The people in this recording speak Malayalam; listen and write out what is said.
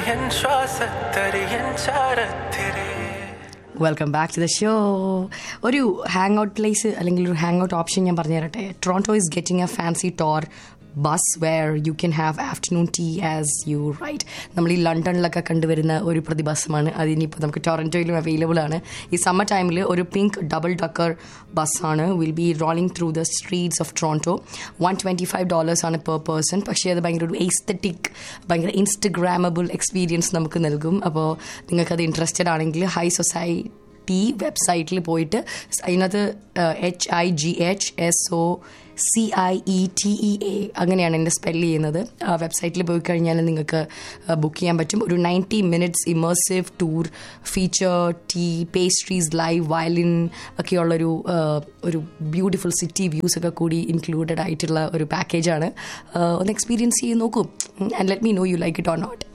എൻ ശ്വാസത്തരിയൻ ചാരത്തിരേ welcome back to the show ഒരു ഹാങ് ഔട്ട് പ്ലേസ് അല്ലെങ്കിൽ ഒരു ഹാങ് ഔട്ട് ഓപ്ഷൻ ഞാൻ പറഞ്ഞു തരട്ടെ Toronto is getting a fancy tour bus where you can have afternoon tea as you right നമ്മൾ ഈ ലണ്ടനിലൊക്കെ കണ്ടുവരുന്ന ഒരു പ്രതിബസ്സമാണ് അതിനിപ്പോൾ നമുക്ക് ടൊറൻറ്റോയിലും അവൈലബിൾ ആണ് ഈ സമ്മർ ടൈമിൽ ഒരു പിങ്ക് ഡബിൾ ഡക്കർ ബസ്സാണ് will be rolling through the streets of Toronto one twenty five dollars ആണ് പെർ പേഴ്സൺ പക്ഷേ അത് ഭയങ്കര ഒരു എസ്തറ്റിക് ഭയങ്കര ഇൻസ്റ്റഗ്രാമബിൾ എക്സ്പീരിയൻസ് നമുക്ക് നൽകും അപ്പോൾ നിങ്ങൾക്കത് ഇൻട്രസ്റ്റഡ് ആണെങ്കിൽ ഹൈ സൊസൈറ്റി വെബ്സൈറ്റിൽ പോയിട്ട് അതിനകത്ത് H I G H S O C I E T E A അങ്ങനെയാണ് എൻ്റെ സ്പെല്ല് ചെയ്യുന്നത് ആ വെബ്സൈറ്റിൽ പോയി കഴിഞ്ഞാൽ നിങ്ങൾക്ക് ബുക്ക് ചെയ്യാൻ പറ്റും ഒരു ninety minutes immersive tour feature tea pastries live violin ഒക്കെയുള്ളൊരു ആ, ഒരു ബ്യൂട്ടിഫുൾ സിറ്റി വ്യൂസ് ഒക്കെ കൂടി ഇൻക്ലൂഡഡ് ആയിട്ടുള്ള ഒരു പാക്കേജാണ് ഒന്ന് എക്സ്പീരിയൻസ് ചെയ്ത് നോക്കൂ and let me know you like it or not